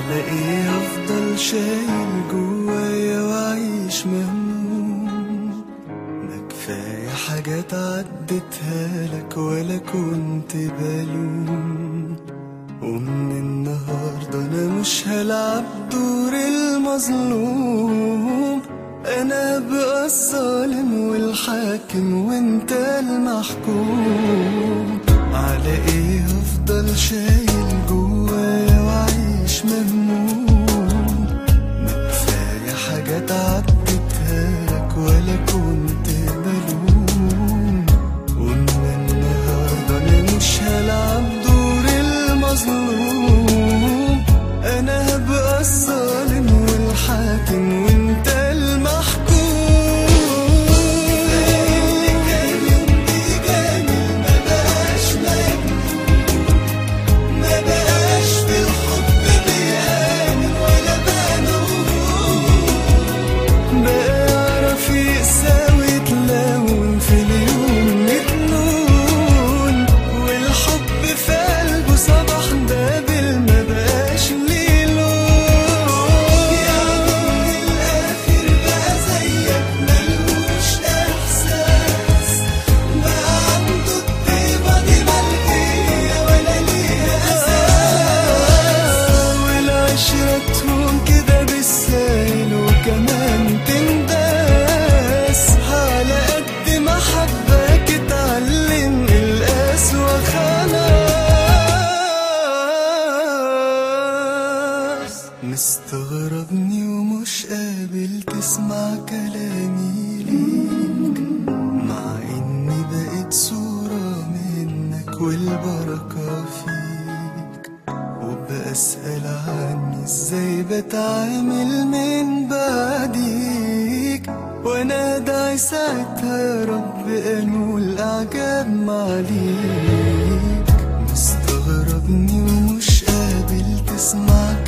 على ايه افضل شايل جوايا واعيش مهموم ما كفاية حاجات عدتها لك ولا كنت بلوم ومن النهاردة انا مش هلعب دور المظلوم انا بقى الظالم والحاكم وانت المحكوم على ايه افضل شايل جوايا واعيش مهموم ما كفاية حاجات عدتها لك ولا كنت بلوم ومن النهاردة انا مش هلعب دور المظلوم انا هبقى الظالم والحاكم وانت المحكوم ما بقاش ما بقاش في الحب بيآمن ولا بنوم بقى يعرف يقسى ويتلون في اليوم مجنون والحب في قلبه صباح دابل ما بقاش ليه لون يعني من الآخر بقى زيك ملوش إحساس بقى عنده الطيبة دي ملهية ولا ليها أساس والعشرة تهون كده بالسايل وكمان تنداس على قد ما حبك اتعلم القسوة خلاص مستغربني ومش قابل تسمع كلامي ليك مع اني بقيت صورة منك والبركة فيك وبسأل عني ازاي بتعامل من بعديك وانا ادعي ساعتها يا رب انول اعجاب معاليك مستغربني ومش قابل تسمع